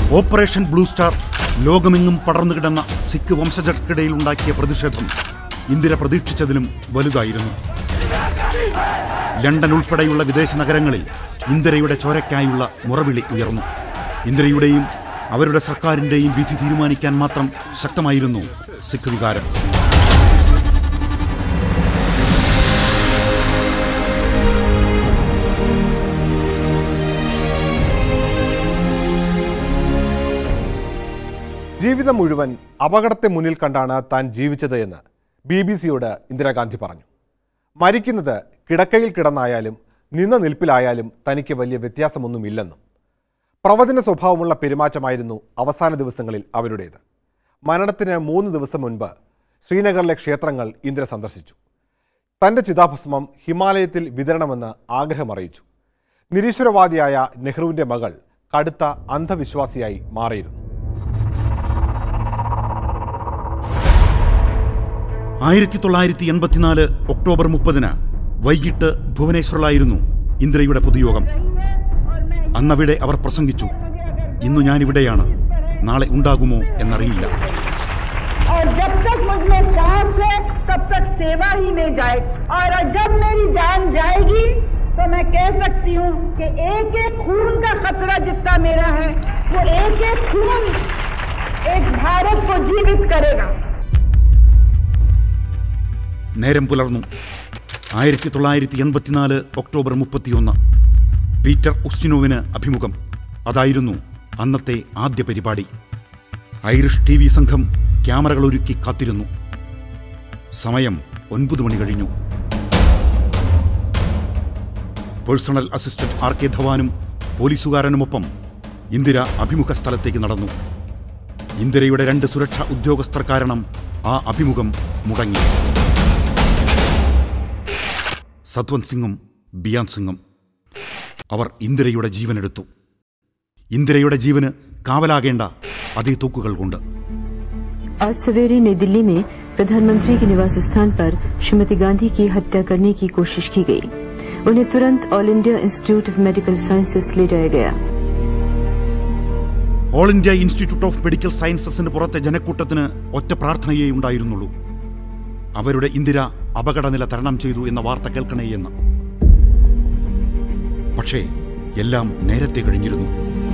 Operation blue star ലോകമെങ്ങും പടർന്നു കിടന്ന സിഖ് വംശജർക്കിടയിൽ ഉണ്ടാക്കിയ പ്രതിഷേധം ഇന്ദിര പ്രതീക്ഷിച്ചതിലും വലുതായിരുന്നു ലണ്ടൻ ഉൾപ്പെടെയുള്ള വിദേശ നഗരങ്ങളിൽ ഇന്ദിരയുടെ ചോരയ്ക്കായുള്ള മുറവിളി ഉയർന്നു ഇന്ദിരയുടെയും അവരുടെ സർക്കാരിന്റെയും വിധി തീരുമാനിക്കാൻ മാത്രം ശക്തമായിരുന്നു സിഖ് വികാരം ജീവിതം മുഴുവൻ അപകടത്തെ മുന്നിൽ കണ്ടാണ് താൻ ജീവിച്ചത് എന്ന് ബി ബി സിയോട് ഇന്ദിരാഗാന്ധി പറഞ്ഞു മരിക്കുന്നത് കിടക്കയിൽ കിടന്നായാലും നിന്ന നിൽപ്പിലായാലും തനിക്ക് വലിയ വ്യത്യാസമൊന്നുമില്ലെന്നും പ്രവചന സ്വഭാവമുള്ള പെരുമാറ്റമായിരുന്നു അവസാന ദിവസങ്ങളിൽ അവരുടേത് മരണത്തിന് മൂന്ന് ദിവസം മുൻപ് ശ്രീനഗറിലെ ക്ഷേത്രങ്ങൾ ഇന്ദിര സന്ദർശിച്ചു തന്റെ ചിതാഭസ്മം ഹിമാലയത്തിൽ വിതരണമെന്ന് ആഗ്രഹമറിയിച്ചു നിരീശ്വരവാദിയായ നെഹ്റുവിന്റെ മകൾ കടുത്ത അന്ധവിശ്വാസിയായി മാറിയിരുന്നു ആയിരത്തി തൊള്ളായിരത്തി എൺപത്തിനാല് ഒക്ടോബർ മുപ്പതിന് വൈകിട്ട് ഭുവനേശ്വറിലായിരുന്നു ഇന്ദിരയുടെ പൊതുയോഗം അന്നവിടെ അവർ പ്രസംഗിച്ചു ഇന്നു ഞാനിവിടെയാണ് നാളെ ഉണ്ടാകുമോ എന്നറിയില്ല और जब तक मुझ में सांस है तब तक सेवा ही में जाए और जब मेरी जान जाएगी तो मैं कह सकती हूँ कि एक एक खून का खतरा जितना मेरा है वो एक एक खून एक भारत को जीवित करेगा നേരം പുലർന്നു ആയിരത്തി തൊള്ളായിരത്തി എൺപത്തിനാല് ഒക്ടോബർ മുപ്പത്തിയൊന്ന് പീറ്റർ ഉസ്റ്റിനോവിന് അഭിമുഖം അതായിരുന്നു അന്നത്തെ ആദ്യ പരിപാടി ഐറിഷ് ടി വി സംഘം ക്യാമറകൾ ഒരുക്കി കാത്തിരുന്നു സമയം ഒൻപത് മണി കഴിഞ്ഞു പേഴ്സണൽ അസിസ്റ്റന്റ് ആർ കെ ധവാനും പോലീസുകാരനുമൊപ്പം ഇന്ദിര അഭിമുഖ സ്ഥലത്തേക്ക് നടന്നു ഇന്ദിരയുടെ രണ്ട് സുരക്ഷാ ഉദ്യോഗസ്ഥർ കാരണം ആ അഭിമുഖം മുടങ്ങി സത്വന്ത് സിംഗും ബിയാൻ സിംഗും അവർ ഇന്ദിരയുടെ ജീവനെടുത്തു ഇന്ദിരയുടെ ജീവന് കാവലാകേണ്ട അതേ തൂക്കുകൾ കൊണ്ട് आज सवेरे नई दिल्ली में प्रधानमंत्री के निवास स्थान पर श्रीमती गांधी की हत्या करने की कोशिश की गई उन्हें तुरंत All India Institute of Medical Sciences ले जाया गया All India Institute of Medical സയൻസസിന് പുറത്തെ ജനക്കൂട്ടത്തിന് ഒറ്റ പ്രാർത്ഥനയേ ഉണ്ടായിരുന്നുള്ളൂ അവരുടെ ഇന്ദിര അപകടനില തരണം ചെയ്തു എന്ന വാർത്ത കേൾക്കണേ എന്ന് പക്ഷേ എല്ലാം നേരത്തെ കഴിഞ്ഞിരുന്നു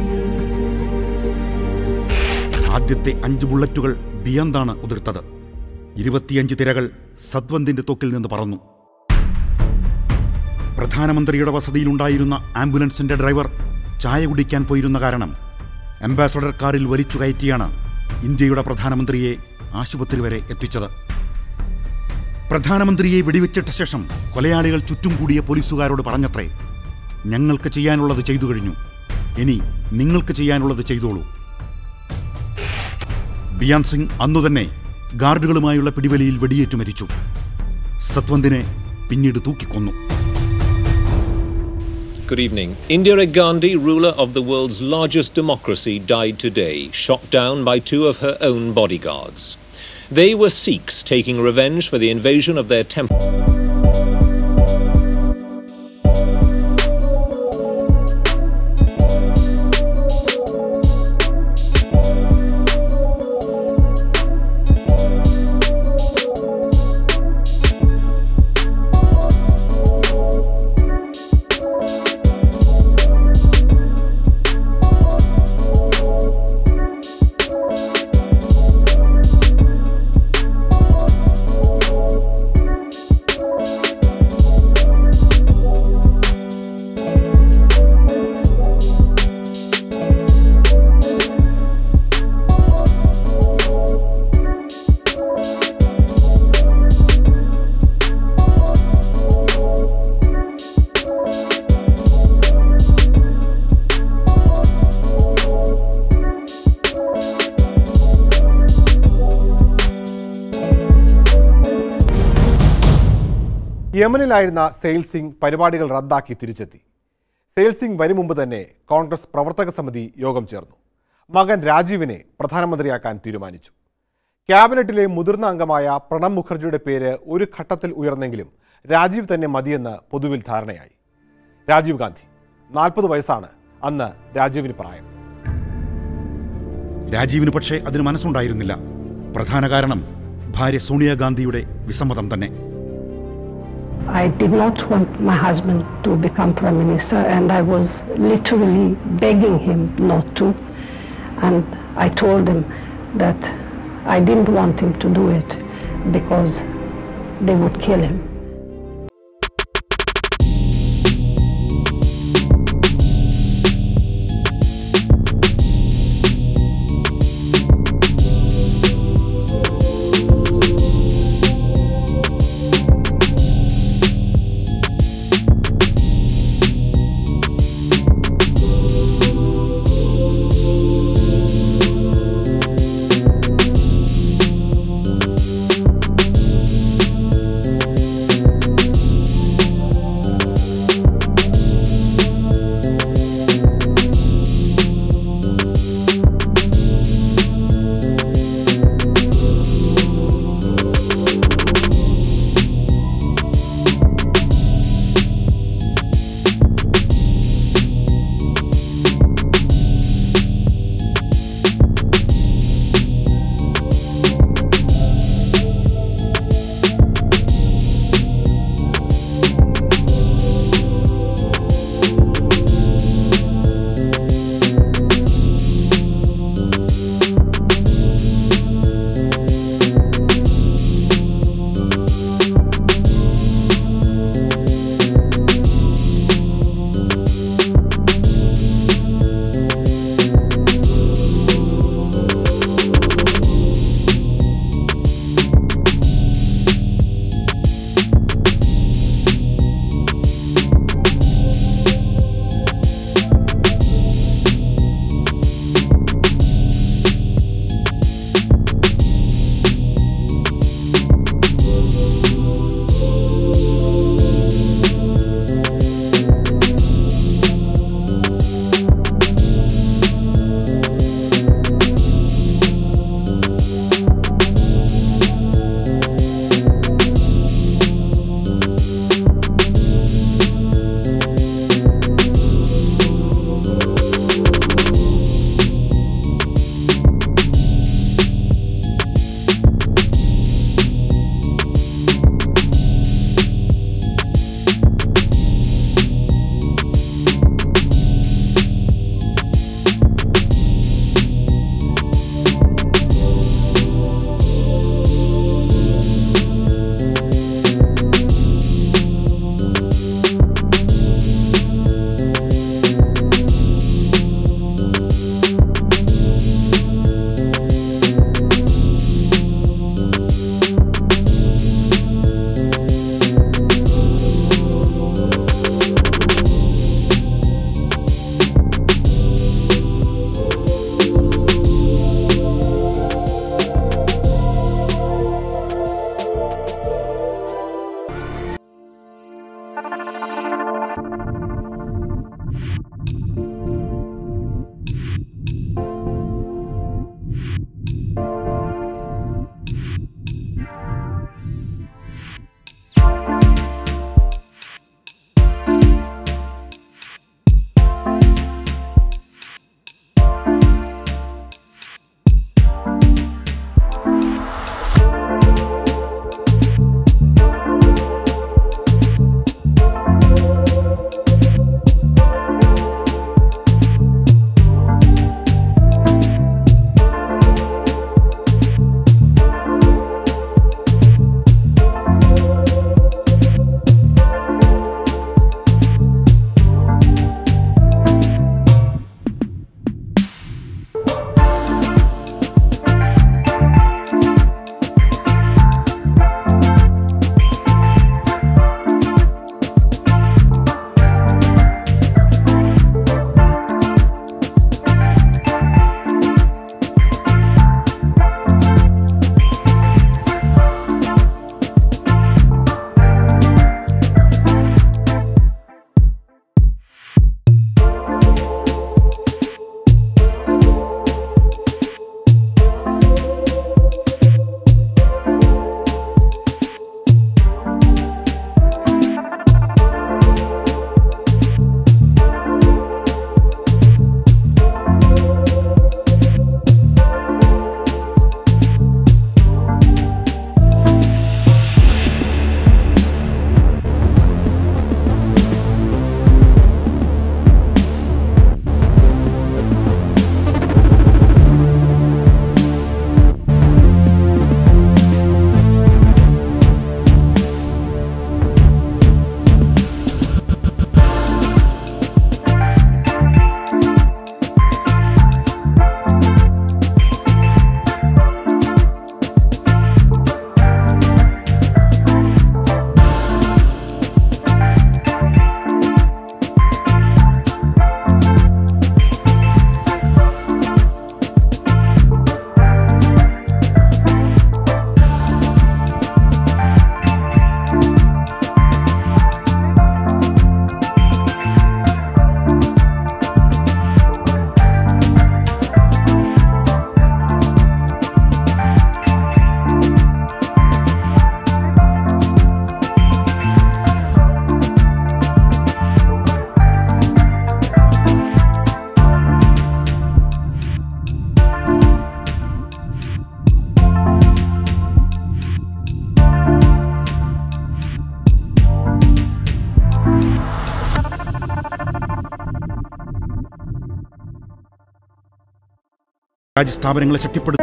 ആദ്യത്തെ അഞ്ച് ബുള്ളറ്റുകൾ ബിയന്താണ് ഉതിർത്തത് ഇരുപത്തിയഞ്ച് തിരകൾ സദ്വന്തിന്റെ തൊക്കിൽ നിന്ന് പറന്നു പ്രധാനമന്ത്രിയുടെ വസതിയിലുണ്ടായിരുന്ന ആംബുലൻസിന്റെ ഡ്രൈവർ ചായ കുടിക്കാൻ പോയിരുന്ന കാരണം അംബാസഡർ കാറിൽ വലിച്ചു കയറ്റിയാണ് ഇന്ത്യയുടെ പ്രധാനമന്ത്രിയെ ആശുപത്രി വരെ എത്തിച്ചത് പ്രധാനമന്ത്രിയെ വെടിവെച്ചിട്ട ശേഷം കൊലയാളികൾ ചുറ്റും കൂടിയ പോലീസുകാരോട് പറഞ്ഞത്രേ ഞങ്ങൾക്ക് ചെയ്യാനുള്ളത് ചെയ്തു കഴിഞ്ഞു ഇനി നിങ്ങൾക്ക് ചെയ്യാനുള്ളത് ചെയ്തോളൂ ബിയാൻ സിംഗ് അന്നുതന്നെ ഗാർഡുകളുമായുള്ള പിടിവലിയിൽ വെടിയേറ്റു മരിച്ചു സത്വന്തിനെ പിന്നീട് തൂക്കിക്കൊന്നു Good evening. Indira Gandhi, ruler of the world's largest democracy, died today, shot down by two of her own bodyguards. They were Sikhs taking revenge for the invasion of their temple. യമനിലായിരുന്ന സെയിൽ സിംഗ് പരിപാടികൾ റദ്ദാക്കി തിരിച്ചെത്തി sale Singh വരും മുമ്പ് തന്നെ കോൺഗ്രസ് പ്രവർത്തക സമിതി യോഗം ചേർന്നു മകൻ രാജീവിനെ പ്രധാനമന്ത്രിയാക്കാൻ തീരുമാനിച്ചു ക്യാബിനറ്റിലെ മുതിർന്ന അംഗമായ പ്രണബ് മുഖർജിയുടെ പേര് ഒരു ഘട്ടത്തിൽ ഉയർന്നെങ്കിലും രാജീവ് തന്നെ മതിയെന്ന് പൊതുവിൽ ധാരണയായി രാജീവ് ഗാന്ധി നാൽപ്പത് വയസ്സാണ് അന്ന് രാജീവിന് പ്രായം രാജീവിന് പക്ഷേ അതിന് മനസ്സുണ്ടായിരുന്നില്ല പ്രധാന കാരണം ഭാര്യ സോണിയാഗാന്ധിയുടെ വിസമ്മതം തന്നെ I did not want my husband to become prime minister, and I was literally begging him not to. And I told him that I didn't want him to do it because they would kill him. രാജ്യസ്ഥാപനങ്ങളെ ശക്തിപ്പെടുത്തും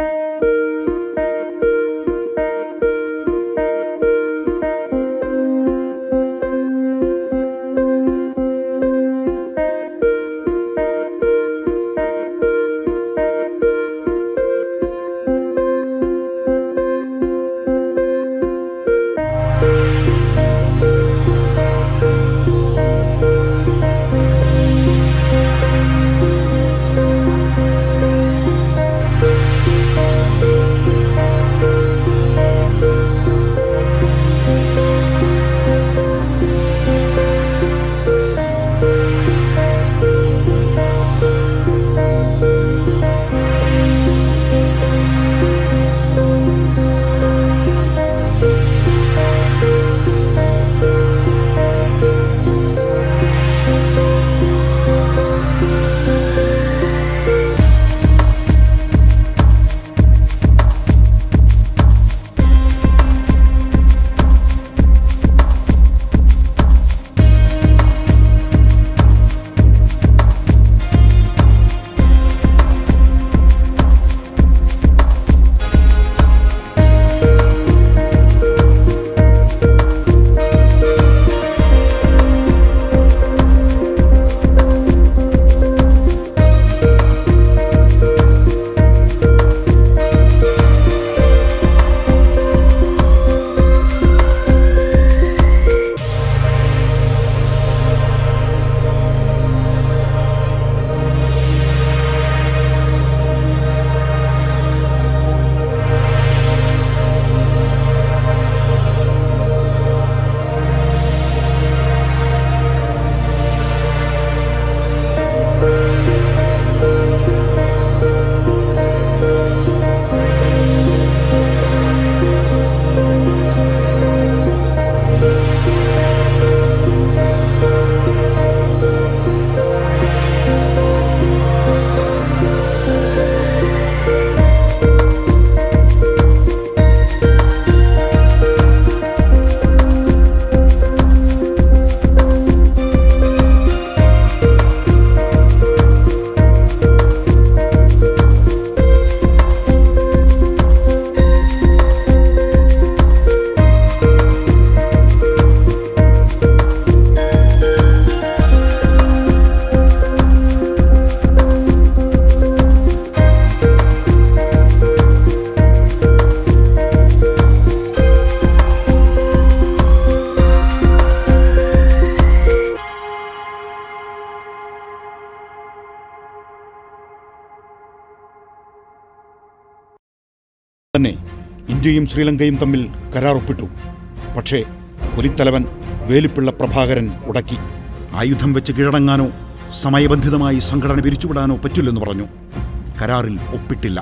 തന്നെ ഇന്ത്യയും ശ്രീലങ്കയും തമ്മിൽ കരാർ ഒപ്പിട്ടു പക്ഷേ പുലിത്തലവൻ വേലിപ്പിള്ള പ്രഭാകരൻ ഉടക്കി ആയുധം വെച്ച് കീഴടങ്ങാനോ സമയബന്ധിതമായി സംഘടന പിരിച്ചുവിടാനോ പറ്റില്ലെന്ന് പറഞ്ഞു കരാറിൽ ഒപ്പിട്ടില്ല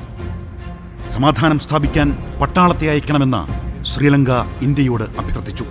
സമാധാനം സ്ഥാപിക്കാൻ പട്ടാളത്തെ അയക്കണമെന്ന് ശ്രീലങ്ക ഇന്ത്യയോട് അഭ്യർത്ഥിച്ചു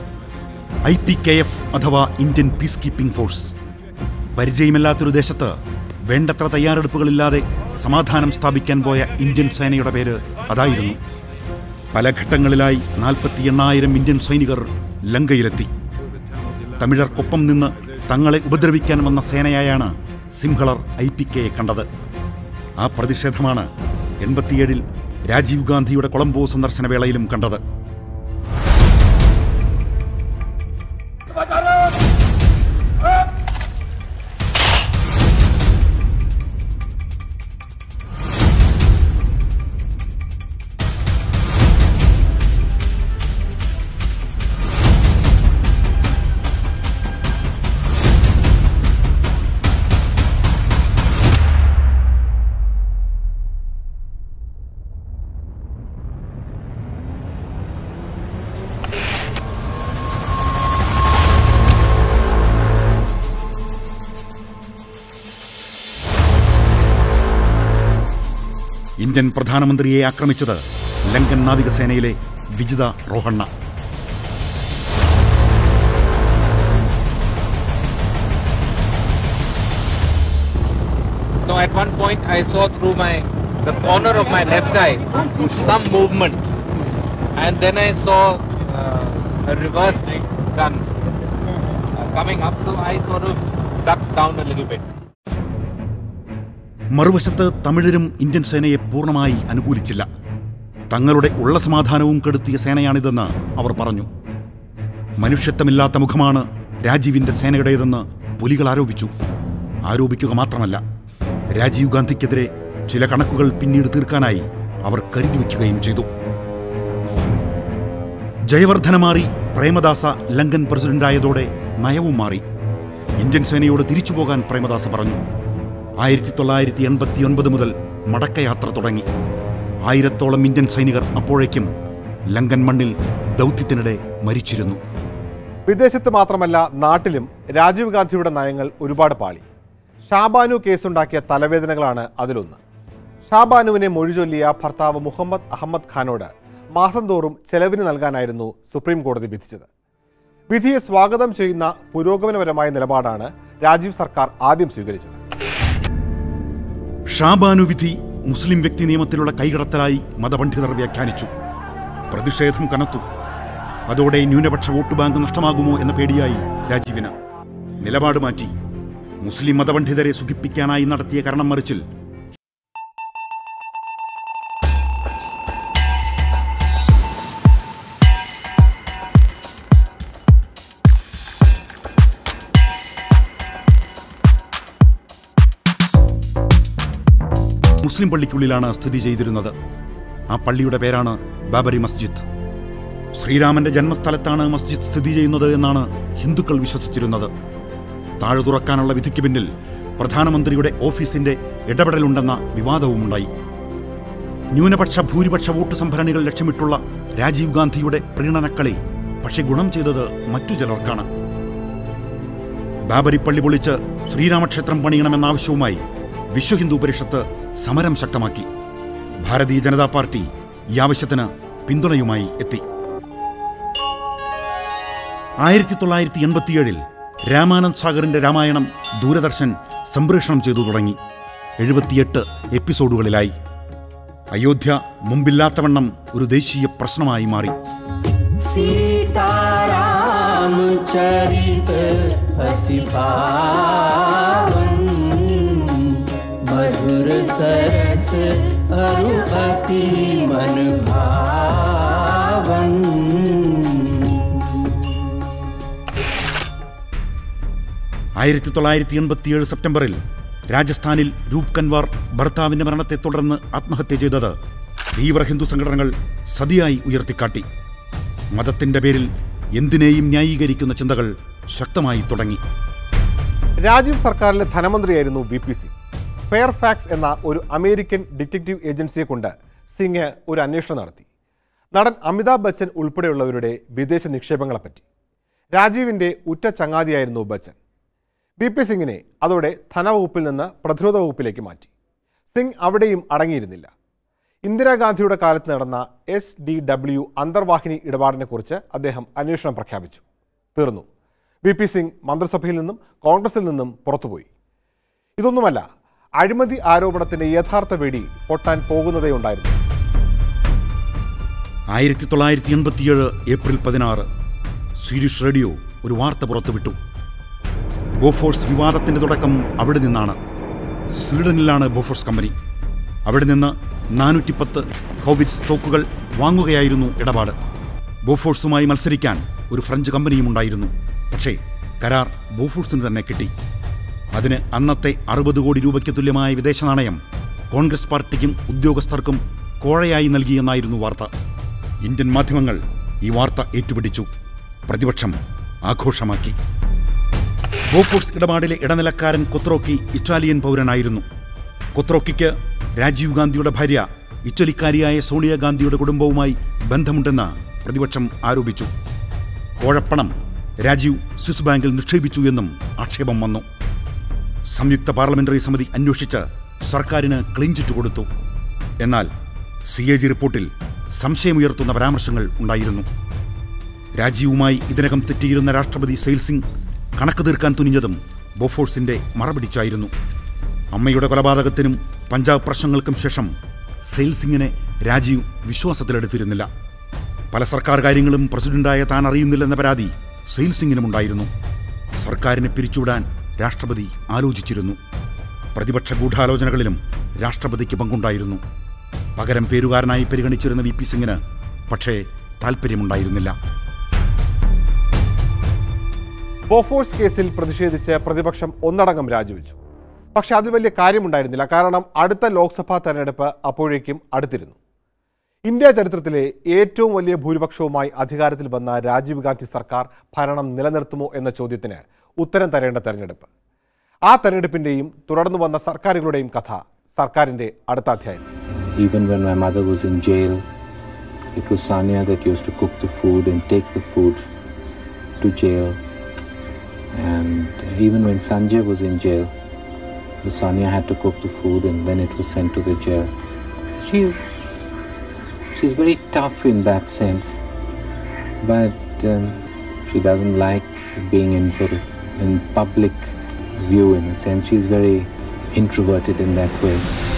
ഐ പി കെ എഫ് അഥവാ ഇന്ത്യൻ പീസ് കീപ്പിംഗ് ഫോഴ്സ് പരിചയമില്ലാത്തൊരു ദേശത്ത് വേണ്ടത്ര തയ്യാറെടുപ്പുകളില്ലാതെ സമാധാനം സ്ഥാപിക്കാൻ പോയ ഇന്ത്യൻ സേനയുടെ പേര് അതായിരുന്നു പല ഘട്ടങ്ങളിലായി നാൽപ്പത്തി എണ്ണായിരം ഇന്ത്യൻ സൈനികർ ലങ്കയിലെത്തി തമിഴർക്കൊപ്പം നിന്ന് തങ്ങളെ ഉപദ്രവിക്കാൻ വന്ന സേനയായാണ് സിംഹളർ ഐ പി കെയെ കണ്ടത് ആ പ്രതിഷേധമാണ് എൺപത്തിയേഴിൽ രാജീവ് ഗാന്ധിയുടെ കൊളംബോ സന്ദർശന വേളയിലും കണ്ടത് ഇന്ത്യൻ പ്രധാനമന്ത്രിയെ ആക്രമിച്ചത് Lankan നാവികസേനയിലെ Vijitha റോഹണ്ണ So at one point I saw through my the corner of my left eye some movement, and then I saw uh, a reverse gun uh, coming up. So I sort of ducked down a little bit. മറുവശത്ത് തമിഴരും Indian സേനയെ പൂർണ്ണമായി അനുകൂലിച്ചില്ല തങ്ങളുടെ ഉള്ള സമാധാനവും കെടുത്തിയ സേനയാണിതെന്ന് അവർ പറഞ്ഞു മനുഷ്യത്വമില്ലാത്ത മുഖമാണ് രാജീവിന്റെ സേനയുടേതെന്ന് പുലികൾ ആരോപിച്ചു ആരോപിക്കുക മാത്രമല്ല രാജീവ് ഗാന്ധിക്കെതിരെ ചില കണക്കുകൾ പിന്നീട് തീർക്കാനായി അവർ കരുതി വയ്ക്കുകയും ചെയ്തു ജയവർദ്ധന മാറി പ്രേമദാസ ലങ്കൻ പ്രസിഡന്റായതോടെ നയവും മാറി ഇന്ത്യൻ സേനയോട് തിരിച്ചു പോകാൻ പ്രേമദാസ പറഞ്ഞു ആയിരത്തി തൊള്ളായിരത്തി എൺപത്തി ഒൻപത് മുതൽ മടക്കയാത്ര തുടങ്ങി ആയിരത്തോളം ഇന്ത്യൻ സൈനികർ അപ്പോഴേക്കും ലങ്കൻ മണ്ണിൽ ദൗത്യത്തിനിടെ മരിച്ചിരുന്നു വിദേശത്ത് മാത്രമല്ല നാട്ടിലും രാജീവ് ഗാന്ധിയുടെ നയങ്ങൾ ഒരുപാട് പാളി ഷാബാനു കേസുണ്ടാക്കിയ തലവേദനകളാണ് അതിലൊന്ന് ഷാബാനുവിനെ മൊഴിചൊല്ലിയ ഭർത്താവ് മുഹമ്മദ് അഹമ്മദ് ഖാനോട് മാസം തോറും ചെലവിന് നൽകാനായിരുന്നു സുപ്രീം കോടതി വിധിച്ചത് വിധിയെ സ്വാഗതം ചെയ്യുന്ന പുരോഗമനപരമായ നിലപാടാണ് രാജീവ് സർക്കാർ ആദ്യം സ്വീകരിച്ചത് ഷാബാനു വിധി മുസ്ലിം വ്യക്തി നിയമത്തിലുള്ള കൈകടത്തലായി മതപണ്ഡിതർ വ്യാഖ്യാനിച്ചു പ്രതിഷേധം കനത്തു അതോടെ ന്യൂനപക്ഷ വോട്ട് ബാങ്ക് നഷ്ടമാകുമോ എന്ന പേടിയായി രാജീവിന് നിലപാട് മാറ്റി മുസ്ലിം മതപണ്ഡിതരെ സുഖിപ്പിക്കാനായി നടത്തിയ കരണം മറിച്ചിൽ മുസ്ലിം പള്ളിക്കുള്ളിലാണ് സ്ഥിതി ചെയ്തിരുന്നത് ആ പള്ളിയുടെ പേരാണ് ബാബരി മസ്ജിദ് ശ്രീരാമന്റെ ജന്മസ്ഥലത്താണ് മസ്ജിദ് സ്ഥിതി ചെയ്യുന്നത് എന്നാണ് ഹിന്ദുക്കൾ വിശ്വസിച്ചിരുന്നത് താഴെ തുറക്കാനുള്ള വിധിക്ക് പിന്നിൽ പ്രധാനമന്ത്രിയുടെ ഓഫീസിന്റെ ഇടപെടലുണ്ടെന്ന വിവാദവുമുണ്ടായി ന്യൂനപക്ഷ ഭൂരിപക്ഷ വോട്ട് സംഭരണികൾ ലക്ഷ്യമിട്ടുള്ള രാജീവ് ഗാന്ധിയുടെ പ്രീണനക്കളി പക്ഷെ ഗുണം ചെയ്തത് മറ്റു ചിലർക്കാണ് ബാബരി പള്ളി പൊളിച്ച് ശ്രീരാമക്ഷേത്രം പണിയണമെന്ന ആവശ്യവുമായി വിശ്വ ഹിന്ദു പരിഷത്ത് സമരം ശക്തമാക്കി ഭാരതീയ ജനതാ പാർട്ടി ഈ ആവശ്യത്തിന് പിന്തുണയുമായി എത്തി ആയിരത്തി തൊള്ളായിരത്തി എൺപത്തിയേഴിൽ രാമാനന്ദ് സാഗറിന്റെ രാമായണം ദൂരദർശൻ സംപ്രേഷണം ചെയ്തു തുടങ്ങി എഴുപത്തിയെട്ട് എപ്പിസോഡുകളിലായി അയോധ്യ മുമ്പില്ലാത്തവണ്ണം ഒരു ദേശീയ പ്രശ്നമായി മാറി सीताराम चरित अति पावन मधुर सरस अरु अति मन भावन ആയിരത്തി തൊള്ളായിരത്തി എൺപത്തിയേഴ് സെപ്റ്റംബറിൽ രാജസ്ഥാനിൽ രൂപ് കൻവാർ ഭർത്താവിന്റെ മരണത്തെ തുടർന്ന് ആത്മഹത്യ ചെയ്തത് തീവ്ര ഹിന്ദു സംഘടനകൾ സതിയായി ഉയർത്തിക്കാട്ടി മതത്തിന്റെ പേരിൽ എന്തിനേയും ന്യായീകരിക്കുന്ന ചിന്തകൾ ശക്തമായി തുടങ്ങി രാജീവ് സർക്കാരിലെ ധനമന്ത്രിയായിരുന്നു വി പി സിംഗ് ഫെയർഫാക്സ് എന്ന ഒരു അമേരിക്കൻ ഡിറ്റക്റ്റീവ് ഏജൻസിയെ കൊണ്ട് സിംഗ് ഒരു അന്വേഷണം നടത്തി നടൻ അമിതാഭ് ബച്ചൻ ഉൾപ്പെടെയുള്ളവരുടെ വിദേശ നിക്ഷേപങ്ങളെപ്പറ്റി രാജീവിൻ്റെ ഉറ്റ ചങ്ങാതിയായിരുന്നു ബച്ചൻ വി പി സിംഗിനെ അതോടെ ധനവകുപ്പിൽ നിന്ന് പ്രതിരോധ വകുപ്പിലേക്ക് മാറ്റി സിംഗ് അവിടെയും അടങ്ങിയിരുന്നില്ല ഇന്ദിരാഗാന്ധിയുടെ കാലത്ത് നടന്ന എസ് ഡി ഡബ്ല്യു അന്തർവാഹിനി ഇടപാടിനെക്കുറിച്ച് അദ്ദേഹം അന്വേഷണം പ്രഖ്യാപിച്ചു തീർന്നു വി പി സിംഗ് മന്ത്രിസഭയിൽ നിന്നും കോൺഗ്രസിൽ നിന്നും പുറത്തുപോയി ഇതൊന്നുമല്ല അഴിമതി ആരോപണത്തിന്റെ യഥാർത്ഥ വെടി പൊട്ടാൻ പോകുന്നതേ ഉണ്ടായിരുന്നു ആയിരത്തി തൊള്ളായിരത്തി എൺപത്തിയേഴ് ഏപ്രിൽ പതിനാറ് സ്വീഡിഷ് റേഡിയോ ഒരു വാർത്ത പുറത്തുവിട്ടു ബോഫോഴ്സ് വിവാദത്തിന്റെ തുടക്കം അവിടെ നിന്നാണ് സ്വീഡനിലാണ് ബോഫോഴ്സ് കമ്പനി അവിടെ നിന്ന് നാനൂറ്റിപ്പത്ത് ഹോവിറ്റ്സ് തോക്കുകൾ വാങ്ങുകയായിരുന്നു ഇടപാട് ബോഫോഴ്സുമായി മത്സരിക്കാൻ ഒരു ഫ്രഞ്ച് കമ്പനിയും ഉണ്ടായിരുന്നു പക്ഷേ കരാർ ബോഫോഴ്സിന് തന്നെ കിട്ടി അതിന് അന്നത്തെ അറുപത് കോടി രൂപയ്ക്ക് തുല്യമായ വിദേശ നാണയം കോൺഗ്രസ് പാർട്ടിക്കും ഉദ്യോഗസ്ഥർക്കും കോഴയായി നൽകിയെന്നായിരുന്നു വാർത്ത ഇന്ത്യൻ മാധ്യമങ്ങൾ ഈ വാർത്ത ഏറ്റുപിടിച്ചു പ്രതിപക്ഷം ആഘോഷമാക്കി ബോഫോഴ്സ് ഇടപാടിലെ ഇടനിലക്കാരൻ കൊത്രോക്കി ഇറ്റാലിയൻ പൗരനായിരുന്നു കൊത്രോക്കിക്ക് രാജീവ് ഗാന്ധിയുടെ ഭാര്യ ഇറ്റലിക്കാരിയായ സോണിയാഗാന്ധിയുടെ കുടുംബവുമായി ബന്ധമുണ്ടെന്ന് പ്രതിപക്ഷം ആരോപിച്ചു കോഴപ്പണം രാജീവ് സ്വിസ് ബാങ്കിൽ നിക്ഷേപിച്ചു എന്നും ആക്ഷേപം വന്നു സംയുക്ത പാർലമെന്ററി സമിതി അന്വേഷിച്ച് സർക്കാരിന് ക്ലീൻ ചിറ്റ് കൊടുത്തു എന്നാൽ സി എ ജി റിപ്പോർട്ടിൽ സംശയമുയർത്തുന്ന പരാമർശങ്ങൾ ഉണ്ടായിരുന്നു രാജീവുമായി ഇതിനകം തെറ്റിയിരുന്ന രാഷ്ട്രപതി സെയിൽ സിംഗ് കണക്ക് തീർക്കാൻ തുനിഞ്ഞതും ബോഫോഴ്സിന്റെ മറപിടിച്ചായിരുന്നു അമ്മയുടെ കൊലപാതകത്തിനും പഞ്ചാബ് പ്രശ്നങ്ങൾക്കും ശേഷം സെയിൽ സിംഗിനെ രാജീവ് വിശ്വാസത്തിലെടുത്തിരുന്നില്ല പല സർക്കാർ കാര്യങ്ങളും പ്രസിഡന്റായ താൻ അറിയുന്നില്ലെന്ന പരാതി സെയിൽ സിംഗിനുമുണ്ടായിരുന്നു സർക്കാരിനെ പിരിച്ചുവിടാൻ രാഷ്ട്രപതി ആലോചിച്ചിരുന്നു പ്രതിപക്ഷ ഗൂഢാലോചനകളിലും രാഷ്ട്രപതിക്ക് പങ്കുണ്ടായിരുന്നു പകരം പേരുകാരനായി പരിഗണിച്ചിരുന്ന വി പി സിംഗിന് പക്ഷേ താൽപ്പര്യമുണ്ടായിരുന്നില്ല ബോഫോഴ്സ് കേസിൽ പ്രതിഷേധിച്ച് പ്രതിപക്ഷം ഒന്നടങ്കം രാജിവെച്ചു പക്ഷെ അതിൽ വലിയ കാര്യമുണ്ടായിരുന്നില്ല കാരണം അടുത്ത ലോക്സഭാ തെരഞ്ഞെടുപ്പ് അപ്പോഴേക്കും അടുത്തിരുന്നു ഇന്ത്യ ചരിത്രത്തിലെ ഏറ്റവും വലിയ ഭൂരിപക്ഷവുമായി അധികാരത്തിൽ വന്ന രാജീവ് ഗാന്ധി സർക്കാർ ഭരണം നിലനിർത്തുമോ എന്ന ചോദ്യത്തിന് ഉത്തരം തരേണ്ട തെരഞ്ഞെടുപ്പ് ആ തെരഞ്ഞെടുപ്പിന്റെയും തുടർന്നു വന്ന സർക്കാരുകളുടെയും കഥ സർക്കാരിന്റെ അടുത്ത അധ്യായം Even when my mother was in jail, it was Sanya that used to cook the food and take the food to jail. And even when Sanjay was in jail, Sanya had to cook the food and then it was sent to the jail. She's she's very tough in that sense, but um, she doesn't like being in sort of in public view in a sense. She's very introverted in that way.